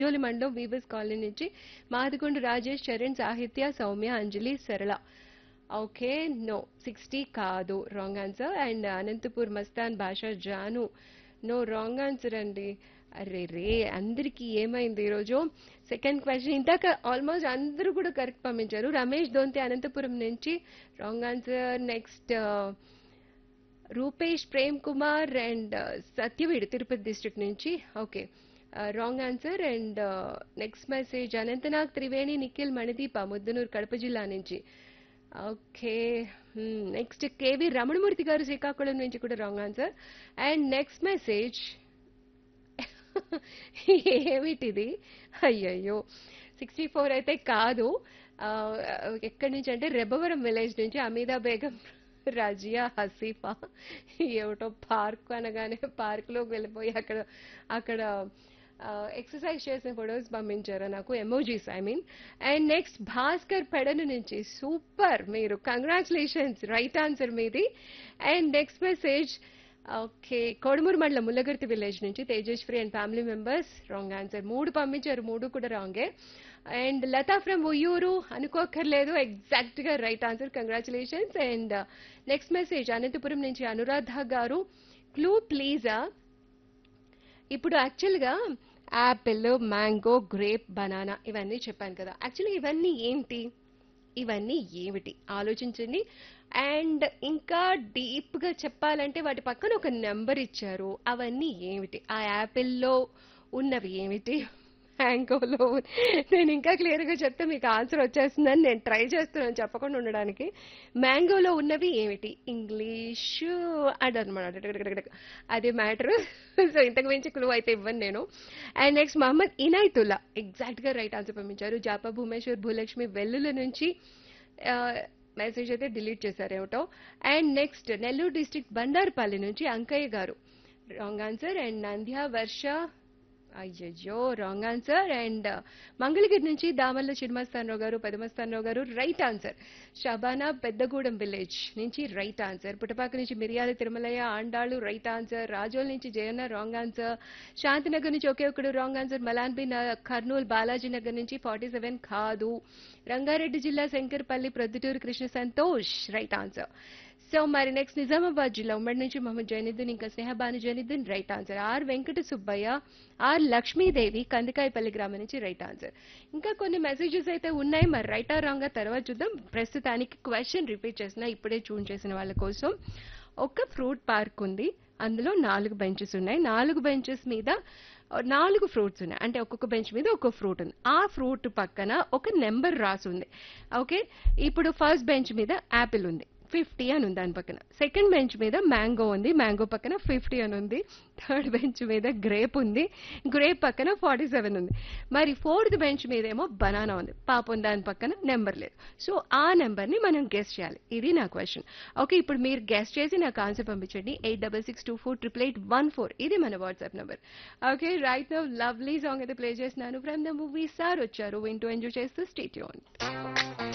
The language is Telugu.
జోలి మండలం వీవర్స్ కాలనీ నుంచి మాదికొండ రాజేష్ చరణ్ సాహిత్య Sowmya Anjali Sarala okay no sixty కాదు wrong answer and Anantapur Mastan Basha Janu no wrong answer అండి అరే రే అందరికీ ఏమైంది ఈరోజు సెకండ్ క్వశ్చన్ ఇందాక ఆల్మోస్ట్ అందరూ కూడా కరెక్ట్ పంపించారు రమేష్ దొంతి అనంతపురం నుంచి wrong answer next Rupesh Prem Kumar and Satyavedu Tirupati district నుంచి okay wrong answer and next message Anantnag Triveni Nikhil Manideepa Muddanuru Kadapa జిల్లా నుంచి ఓకే నెక్స్ట్ కేవి రమణమూర్తి గారు శ్రీకాకుళం నుంచి కూడా wrong answer and next message ఏమిటిది అయ్యయ్యో సిక్స్టీ ఫోర్ అయితే కాదు ఆ, ఎక్కడి నుంచి అంటే రెబ్బవరం విలేజ్ నుంచి అమీదా బేగం రాజియా హసీఫా ఏమిటో పార్క్ అనగానే పార్క్లోకి వెళ్ళిపోయి అక్కడ అక్కడ ఎక్సర్సైజ్ చేసిన ఫొటోస్ పంపించారు నాకు emojis I mean and next Bhaskar Pedana నుంచి సూపర్ మీరు కంగ్రాచులేషన్స్ రైట్ ఆన్సర్ మీది and next message okay Kodumuru మండలం ముల్లగర్తి విలేజ్ నుంచి Tejaswi and family members wrong answer మూడు పంపించారు మూడు కూడా రాంగే అండ్ లతా ఫ్రమ్ ఉయ్యూరు అనుకోక్కర్లేదు ఎగ్జాక్ట్ గా right answer congratulations and next message Anantapuram నుంచి అనురాధ గారు క్లూ ప్లీజా ఇప్పుడు యాక్చువల్గా యాపిల్ మ్యాంగో గ్రేప్ బనానా ఇవన్నీ చెప్పాను కదా యాక్చువల్లీ ఇవన్నీ ఏంటి ఇవన్నీ ఏమిటి ఆలోచించండి అండ్ ఇంకా డీప్గా చెప్పాలంటే వాటి పక్కన ఒక నెంబర్ ఇచ్చారు అవన్నీ ఏమిటి ఆ యాపిల్లో ఉన్నవి ఏమిటి మ్యాంగోలో నేను ఇంకా క్లియర్గా చెప్తే మీకు ఆన్సర్ వచ్చేస్తుందని నేను ట్రై చేస్తున్నాను చెప్పకుండా ఉండడానికి మ్యాంగోలో ఉన్నవి ఏమిటి ఇంగ్లీషు అదనమాట అదే మ్యాటర్ సో ఇంతకు మించి క్లూ అయితే ఇవ్వను నేను అండ్ నెక్స్ట్ మహమ్మద్ ఇనాయతుల్లా ఎగ్జాక్ట్గా రైట్ ఆన్సర్ పంపించారు జాపా భూమేశ్వర్ భూలక్ష్మి వెల్లుల నుంచి మెసేజ్ అయితే డిలీట్ చేశారు ఏమిటో and next Nellore district Bandarupalli నుంచి Ankaiah garu wrong answer and Nandya Varsha అయ్యయ్యో రాంగ్ ఆన్సర్ అండ్ మంగళగిరి నుంచి Damalla చిన్మస్తానరావు garu Pedamastanarao garu right answer Shabana Peddagudem village నుంచి రైట్ ఆన్సర్ పుటపాక నుంచి మిరియాల తిరుమలయ్య ఆండాళ్ళు రైట్ ఆన్సర్ రాజోల్ నుంచి జయన్న రాంగ్ ఆన్సర్ శాంతినగర్ నుంచి ఒకే ఒకడు రాంగ్ ఆన్సర్ మలాన్బి కర్నూలు బాలాజీ నగర్ నుంచి ఫార్టీ సెవెన్ కాదు రంగారెడ్డి జిల్లా Shankarpalli Proddatur Krishna Santosh right answer so మరి నెక్స్ట్ నిజామాబాద్ జిల్లా ఉమ్మడి నుంచి మహమ్మద్ జైనుద్దీన్ ఇంకా Snehabanu Zainuddin right answer R Venkata Subbaiah R Lakshmidevi Kandikayapalli గ్రామం నుంచి రైట్ ఆన్సర్ ఇంకా కొన్ని మెసేజెస్ అయితే ఉన్నాయి మరి రైట్ ఆర్ రాంగ్ తర్వాత చూద్దాం ప్రస్తుతానికి క్వశ్చన్ రిపీట్ చేసిన ఇప్పుడే చూన్ చేసిన వాళ్ళ కోసం ఒక ఫ్రూట్ పార్క్ ఉంది అందులో నాలుగు బెంచెస్ ఉన్నాయి నాలుగు బెంచెస్ మీద నాలుగు ఫ్రూట్స్ ఉన్నాయి అంటే ఒక్కొక్క బెంచ్ మీద ఒక్కొక్క ఫ్రూట్ ఉంది ఆ ఫ్రూట్ పక్కన ఒక నెంబర్ రాసి ఉంది ఓకే ఇప్పుడు ఫస్ట్ బెంచ్ మీద యాపిల్ ఉంది ఫిఫ్టీ అని ఉంది దాని పక్కన సెకండ్ బెంచ్ మీద మ్యాంగో ఉంది మ్యాంగో పక్కన ఫిఫ్టీ అని ఉంది థర్డ్ బెంచ్ మీద గ్రేప్ ఉంది గ్రేప్ పక్కన ఫార్టీ సెవెన్ ఉంది మరి ఫోర్త్ బెంచ్ మీద ఏమో బనానా ఉంది పాపం దాని పక్కన నెంబర్ లేదు సో ఆ నెంబర్ని మనం గెస్ట్ చేయాలి ఇది నా క్వశ్చన్ ఓకే ఇప్పుడు మీరు గెస్ట్ చేసి నాకు ఆన్సర్ పంపించండి eight double six two four triple eight one four ఇది మన WhatsApp number okay right now lovely song అయితే ప్లే చేస్తున్నాను ఫ్రమ్ ద మూవీ సార్ వచ్చారు వింటూ ఎంజాయ్ చేస్తూ స్టేట్ యూన్